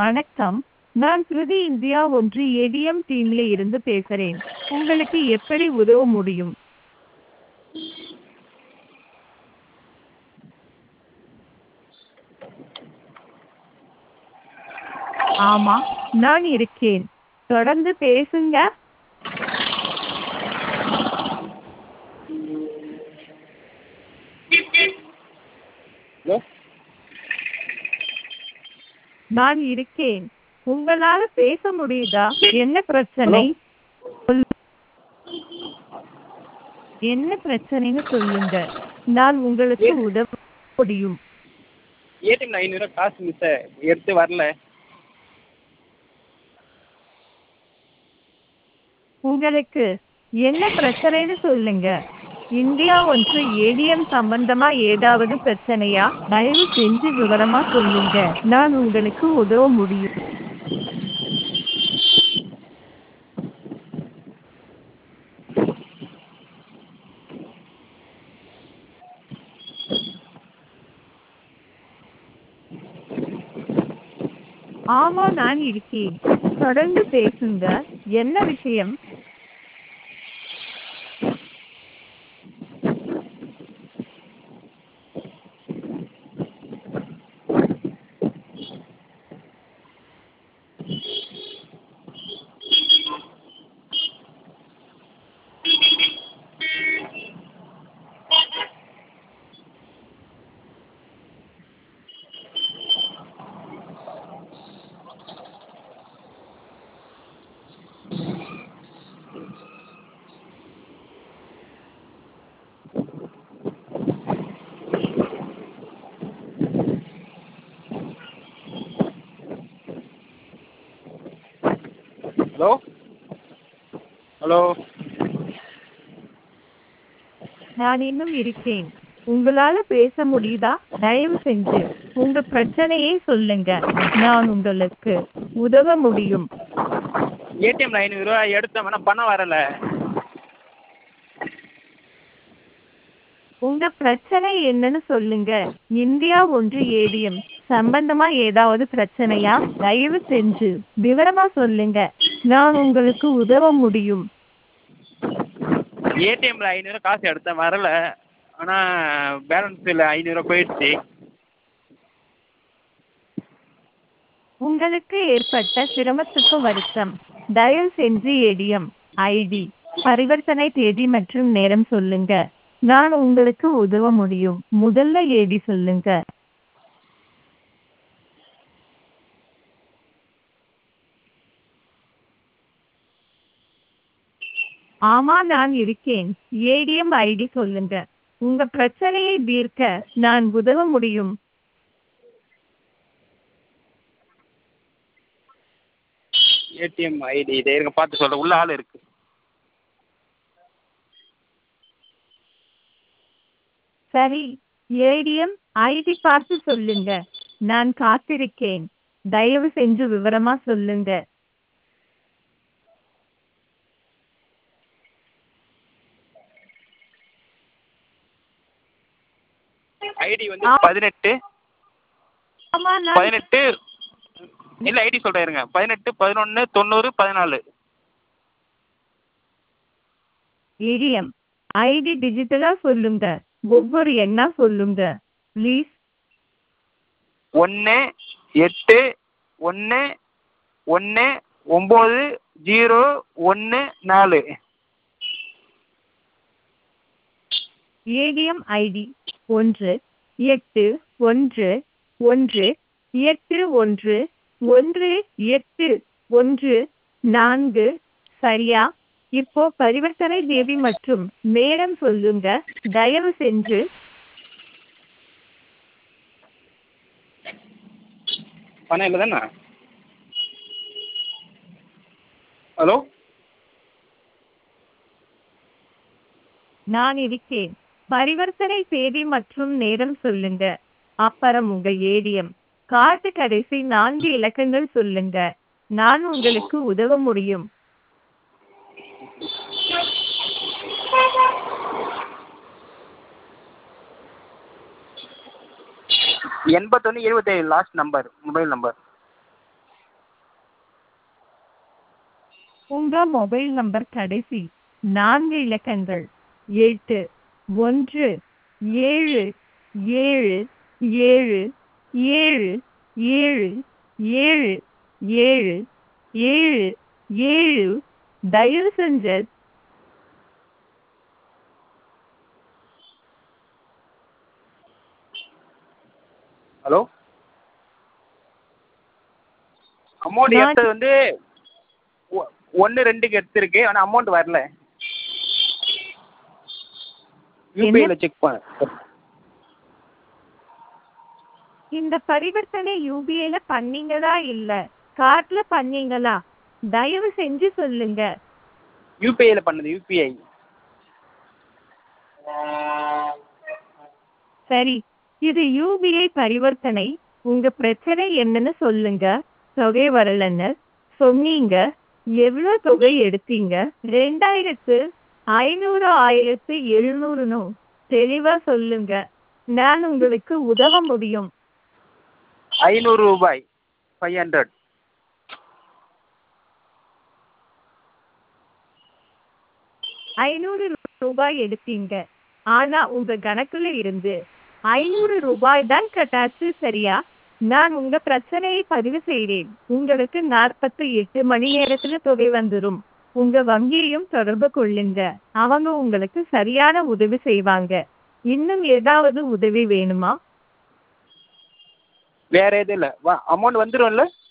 வணக்கம் நான் ஸ்ருதி இந்தியா ஒன்று ஏடிஎம் டீம்ல இருந்து பேசுறேன் உங்களுக்கு எப்படி உதவ முடியும் ஆமா நான் இருக்கேன் தொடர்ந்து பேசுங்க ஹலோ நான் இருக்கேன் உங்களால பேச முடியுதா என்ன பிரச்சனை சொல்- என்ன பிரச்சனைன்னு சொல்லுங்க நான் உங்களுக்கு உதவ முடியும் ஏடிஎம்ல ஐநூறுரூவா காசு மிஸ் எடுத்து வரல உங்களுக்கு என்ன பிரச்சனைன்னு சொல்லுங்க இந்தியா ஒன்று ஏடிஎம் சம்பந்தமா ஏதாவது பிரச்சனையா தயவு செஞ்சு விவரமா சொல்லுங்க நான் உங்களுக்கு உதவ முடியும் ஆமா நான் இருக்கேன் தொடர்ந்து பேசுங்க என்ன விஷயம் ஹலோ ஹலோ நான் இன்னும் இருக்கேன் உங்களால பேச முடியுதா தயவு செஞ்சு உங்க பிரச்சனையை சொல்லுங்க நான் உங்களுக்கு உதவ முடியும் ஏடிஎம்ல ஐநூறுரூவா எடுத்தேன் ஆனால் பணம் வரல உங்க பிரச்சனை என்னன்னு சொல்லுங்க இந்தியா ஒன்று ஏடிஎம் சம்பந்தமா ஏதாவது பிரச்சனையா தயவு செஞ்சு விவரமா சொல்லுங்க நான் உங்களுக்கு உதவ முடியும் ஏடிஎம்ல ஐநூறுரூவா காசு எடுத்தேன் வரல ஆனால் பேலன்ஸ் இல்லை ஐநூறுரூவா போயிடுச்சு உங்களுக்கு ஏற்பட்ட சிரமத்துக்கு வருத்தம் தயவு செஞ்சு ஏடிஎம் ஐடி பரிவர்த்தனை தேதி மற்றும் நேரம் சொல்லுங்க நான் உங்களுக்கு உதவ முடியும் முதல்ல ஏடி சொல்லுங்க ஆமா நான் இருக்கேன் ஏடிஎம் ஐடி சொல்லுங்க உங்க பிரச்சனையை தீர்க்க நான் உதவ முடியும் ஏடிஎம் ஐடி இதை இருங்க பார்த்து சொல்கிறேன் உள்ள ஆள் இருக்கு சரி ஏடிஎம் ஐடி பார்த்து சொல்லுங்க நான் காத்திருக்கேன் தயவு செஞ்சு விவரமா சொல்லுங்க ஐடி வந்து ஆ. பதினெட்டு ஆமா நான் பதினெட்டு இல்லை ஐடி சொல்கிறேன் இருங்க பதினெட்டு பதினொன்று தொண்ணூறு பதினாலு ஏடிஎம் ஐடி டிஜிட்டலா சொல்லுங்க ஒவ்வொரு எண்ணா சொல்லுங்க ப்ளீஸ் ஒன்று எட்டு ஒன்று ஒன்று ஒம்பது ஜீரோ ஒன்று நாலு ஏடிஎம் ஐடி ஒன்று எட்டு ஒன்று ஒன்று எட்டு ஒன்று ஒன்று எட்டு ஒன்று நான்கு சரியா இப்போ பரிவர்த்தனை தேதி மற்றும் நேரம் சொல்லுங்க தயவு செஞ்சு பணம் இல்லை தானே ஹலோ நான் இருக்கேன் பரிவர்த்தனை தேதி மற்றும் நேரம் சொல்லுங்க அப்புறம் உங்க ஏடிஎம் கார்டு கடைசி நான்கு இலக்கங்கள் சொல்லுங்க நான் உங்களுக்கு உதவ முடியும் எண்பத்தொன்று இருபத்தேழு லாஸ்ட் நம்பர் மொபைல் நம்பர் உங்க மொபைல் நம்பர் கடைசி நான்கு இலக்கங்கள் எட்டு ஒன்று ஏழு ஏழு ஏழு ஏழு ஏழு ஏழு ஏழு ஏழு ஏழு தயவு செஞ்சு ஹலோ அமௌண்ட் நான்- எடுத்தது வந்து ஒன்று ரெண்டுக்கு எடுத்திருக்கு ஆனால் அமௌண்ட் வரல யூபிஐயில் செக் பண்ண இந்த பரிவர்த்தனை யூபிஐல பண்ணீங்களா இல்ல கார்ட்ல பண்ணீங்களா தயவு செஞ்சு சொல்லுங்க யூபிஐயில் பண்ணது யூபிஐ சரி இது யூபிஐ பரிவர்த்தனை உங்க பிரச்சனை என்னன்னு சொல்லுங்க தொகை வரலன்னு சொன்னீங்க எவ்வளவு தொகை எடுத்தீங்க ரெண்டாயிரத்து ஐநூறு ஆயிரத்து எழுநூறுன்னு தெளிவா சொல்லுங்க நான் உங்களுக்கு உதவ முடியும் ஐநூறு ரூபாய் ஃபைவ் ஹண்ட்ரட் ஐநூறு ரூபாய் எடுத்தீங்க ஆனா உங்க கணக்குல இருந்து ஐநூறு ரூபாய் தான் கட்டாச்சு சரியா நான் உங்க பிரச்சனையை பதிவு செய்தேன் உங்களுக்கு நாற்பத்தி எட்டு மணி நேரத்துல தொகை வந்துரும் உங்க வங்கியையும் தொடர்பு கொள்ளுங்க அவங்க உங்களுக்கு சரியான உதவி செய்வாங்க இன்னும் ஏதாவது உதவி வேணுமா வேறு எதுவும் இல்லை அமௌண்ட் வந்துரும்ல